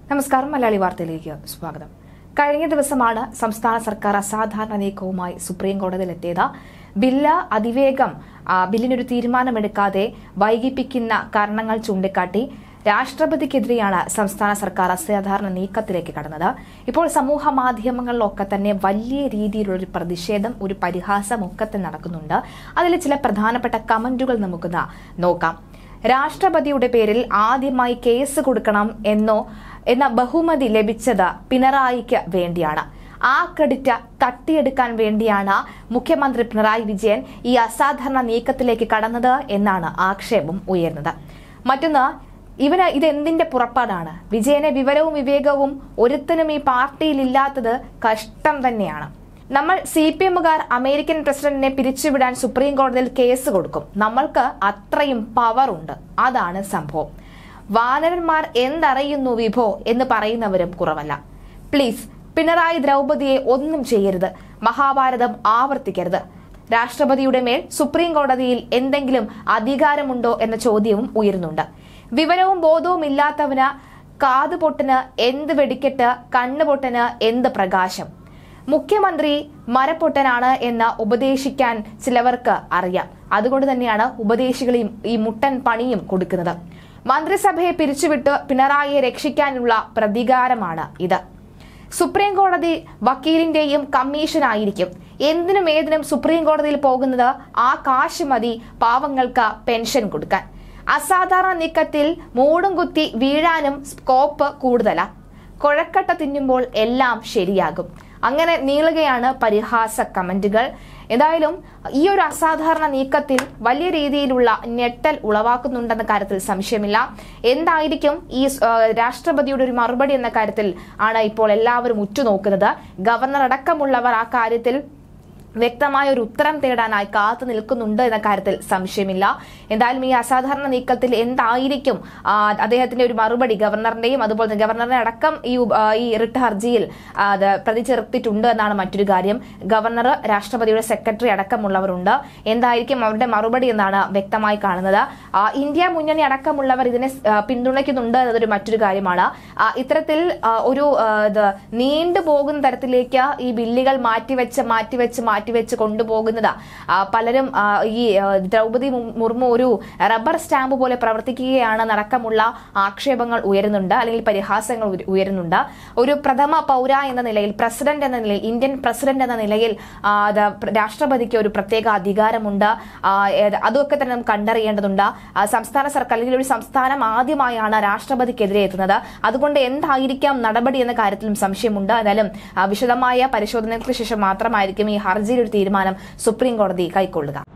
നമസ്കാരം മലയാളി വാർത്തയിലേക്ക് സ്വാഗതം കഴിഞ്ഞ ദിവസമാണ് സംസ്ഥാന സർക്കാർ അസാധാരണ നീക്കവുമായി സുപ്രീം കോടതിയിലെത്തിയത് ബില്ല് അതിവേഗം ആ, ബില്ലിനൊരു തീരുമാനമെടുക്കാതെ വൈകിപ്പിക്കുന്ന കാരണങ്ങൾ ചൂണ്ടിക്കാട്ടി രാഷ്ട്രപതിക്കെതിരെയാണ് സംസ്ഥാന സർക്കാർ അസാധാരണ നീക്കത്തിലേക്ക് കടന്നത് ഇപ്പോൾ സമൂഹ മാധ്യമങ്ങളിലൊക്കെ തന്നെ വലിയ രീതിയിലുള്ള ഒരു പ്രതിഷേധം ഒരു പരിഹാസം ഒക്കെ തന്നെ നടക്കുന്നുണ്ട് അതിൽ ചില പ്രധാനപ്പെട്ട കമന്റുകൾ നമുക്ക് ദാ നോക്കാം രാഷ്ട്രപതിയുടെ പേരിൽ ആദ്യമായി കേസ് കൊടുക്കണം എന്നോ എന്ന ബഹുമതി ലഭിച്ചത് പിണറായിക്ക് വേണ്ടിയാണ് ആ ക്രെഡിറ്റ് തട്ടിയെടുക്കാൻ വേണ്ടിയാണ് മുഖ്യമന്ത്രി പിണറായി വിജയൻ ഈ അസാധാരണ നീക്കത്തിലേക്ക് കടന്നത് എന്നാണ് ആക്ഷേപം ഉയർന്നത് മറ്റൊന്ന് ഇവന് ഇതെന്തിന്റെ പുറപ്പാടാണ് വിജയനെ വിവരവും വിവേകവും ഒരുത്തനും ഈ പാർട്ടിയിലില്ലാത്തത് കഷ്ടം തന്നെയാണ് നമ്മൾ സി പി എമ്മുകാർ അമേരിക്കൻ പ്രസിഡന്റിനെ പിരിച്ചുവിടാൻ സുപ്രീം കോടതിയിൽ കേസ് കൊടുക്കും നമ്മൾക്ക് അത്രയും പവർ ഉണ്ട് അതാണ് സംഭവം വാനരന്മാർ എന്തറിയുന്നു വിഭോ എന്ന് പറയുന്നവരും കുറവല്ല പ്ലീസ് പിണറായി ദ്രൗപദിയെ ഒന്നും ചെയ്യരുത് മഹാഭാരതം ആവർത്തിക്കരുത് രാഷ്ട്രപതിയുടെ മേൽ സുപ്രീം കോടതിയിൽ എന്തെങ്കിലും അധികാരമുണ്ടോ എന്ന ചോദ്യവും ഉയരുന്നുണ്ട് വിവരവും ബോധവും ഇല്ലാത്തവന് കാതുപൊട്ടിന് എന്ത് വെടിക്കെട്ട് കണ്ണുപൊട്ടന് എന്ത് പ്രകാശം മുഖ്യമന്ത്രി മരപ്പൊട്ടനാണ് എന്ന് ഉപദേശിക്കാൻ ചിലവർക്ക് അറിയാം അതുകൊണ്ട് തന്നെയാണ് ഉപദേശികളെയും ഈ മുട്ടൻ പണിയും കൊടുക്കുന്നത് മന്ത്രിസഭയെ പിരിച്ചുവിട്ട് പിണറായിയെ രക്ഷിക്കാനുള്ള പ്രതികാരമാണ് ഇത് സുപ്രീം കോടതി വക്കീലിന്റെയും കമ്മീഷനായിരിക്കും എന്തിനും ഏതിനും സുപ്രീം കോടതിയിൽ പോകുന്നത് ആ കാശ് മതി പാവങ്ങൾക്ക് പെൻഷൻ കൊടുക്കാൻ അസാധാരണ നീക്കത്തിൽ മൂടും കുത്തി വീഴാനും സ്കോപ്പ് കൂടുതലാ കുഴക്കട്ട തിന്നുമ്പോൾ എല്ലാം ശരിയാകും അങ്ങനെ നീളുകയാണ് പരിഹാസ കമന്റുകൾ ഏതായാലും ഈ ഒരു അസാധാരണ നീക്കത്തിൽ വലിയ രീതിയിലുള്ള ഞെട്ടൽ ഉളവാക്കുന്നുണ്ടെന്ന കാര്യത്തിൽ സംശയമില്ല എന്തായിരിക്കും ഈ ആ, രാഷ്ട്രപതിയുടെ ഒരു മറുപടി എന്ന കാര്യത്തിൽ ആണ് ഇപ്പോൾ എല്ലാവരും ഉറ്റുനോക്കുന്നത് ഗവർണർ അടക്കമുള്ളവർ ആ കാര്യത്തിൽ വ്യക്തമായ ഒരു ഉത്തരം തേടാനായി കാത്തു നിൽക്കുന്നുണ്ട് എന്ന കാര്യത്തിൽ സംശയമില്ല എന്തായാലും ഈ അസാധാരണ നീക്കത്തിൽ എന്തായിരിക്കും ആ, അദ്ദേഹത്തിന്റെ ഒരു മറുപടി ഗവർണറിന്റെയും അതുപോലെ തന്നെ ഗവർണറിനെ അടക്കം ഈ ഉപ- ആ, ഈ റിട്ട് ഹർജിയിൽ ആ, അത് പ്രതി ചേർത്തിട്ടുണ്ട് എന്നാണ് മറ്റൊരു കാര്യം ഗവർണർ രാഷ്ട്രപതിയുടെ സെക്രട്ടറി അടക്കമുള്ളവരുണ്ട് എന്തായിരിക്കും അവരുടെ മറുപടി എന്നാണ് വ്യക്തമായി കാണുന്നത് ആ, ഇന്ത്യ മുന്നണി അടക്കമുള്ളവർ ഇതിനെ ആ, പിന്തുണയ്ക്കുന്നുണ്ട് എന്നതൊരു മറ്റൊരു കാര്യമാണ് ആ, ഇത്തരത്തിൽ ആ, ഒരു ആ, ഇത് നീണ്ടുപോകുന്ന തരത്തിലേക്ക് ഈ ബില്ലുകൾ മാറ്റിവെച്ച് മാറ്റിവെച്ച് മാറ്റിവെച്ച് കൊണ്ടുപോകുന്നത് ആ, പലരും ആ, ഈ ആ, ദ്രൗപദി മു- മുർമു ഒരു റബ്ബർ സ്റ്റാമ്പ് പോലെ പ്രവർത്തിക്കുകയാണ് നടക്കമുള്ള ആക്ഷേപങ്ങൾ ഉയരുന്നുണ്ട് അല്ലെങ്കിൽ പരിഹാസങ്ങൾ ഉയ- ഉയരുന്നുണ്ട് ഒരു പ്രഥമ പൗര എന്ന നിലയിൽ പ്രസിഡന്റ് എന്ന നിലയിൽ ഇന്ത്യൻ പ്രസിഡന്റ് എന്ന നിലയിൽ ആ, അത് പ്ര- രാഷ്ട്രപതിക്ക് ഒരു പ്രത്യേക അധികാരമുണ്ട് ആ, ഏത് അതൊക്കെ തന്നെ നമുക്ക് കണ്ടറിയേണ്ടതുണ്ട് ആ, സംസ്ഥാന സർക്കാർ അല്ലെങ്കിൽ ഒരു സംസ്ഥാനം ആദ്യമായാണ് രാഷ്ട്രപതിക്കെതിരെ എത്തുന്നത് അതുകൊണ്ട് എന്തായിരിക്കാം നടപടി എന്ന കാര്യത്തിലും സംശയമുണ്ട് എന്നാലും ആ, വിശദമായ പരിശോധനകൾക്ക് ശേഷം മാത്രമായിരിക്കും ഈ ഹർജിയിൽ ഒരു തീരുമാനം സുപ്രീം കോടതി കൈക്കൊള്ളുക